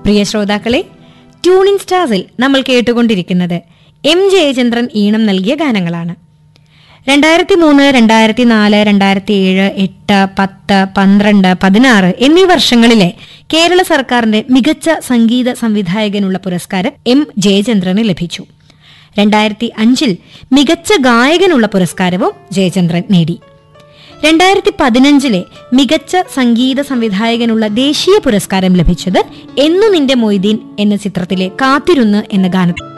പ്രിയ ശ്രോതാക്കളെ ട്യൂണിൻ സ്റ്റാർസിൽ നമ്മൾ കേട്ടുകൊണ്ടിരിക്കുന്നത് എം ജയചന്ദ്രൻ ഈണം നൽകിയ ഗാനങ്ങളാണ് രണ്ടായിരത്തി മൂന്ന് രണ്ടായിരത്തി നാല് രണ്ടായിരത്തി ഏഴ് എട്ട് പത്ത് പന്ത്രണ്ട് പതിനാറ് എന്നീ വർഷങ്ങളിലെ കേരള സർക്കാരിന്റെ മികച്ച സംഗീത സംവിധായകനുള്ള പുരസ്കാരം എം ജയചന്ദ്രന് ലഭിച്ചു രണ്ടായിരത്തി അഞ്ചിൽ മികച്ച ഗായകനുള്ള പുരസ്കാരവും ജയചന്ദ്രൻ നേടി രണ്ടായിരത്തി പതിനഞ്ചിലെ മികച്ച സംഗീത സംവിധായകനുള്ള ദേശീയ പുരസ്കാരം ലഭിച്ചത് എന്നു നിന്റെ മൊയ്തീൻ എന്ന ചിത്രത്തിലെ കാത്തിരുന്ന് എന്ന ഗാനത്തിൽ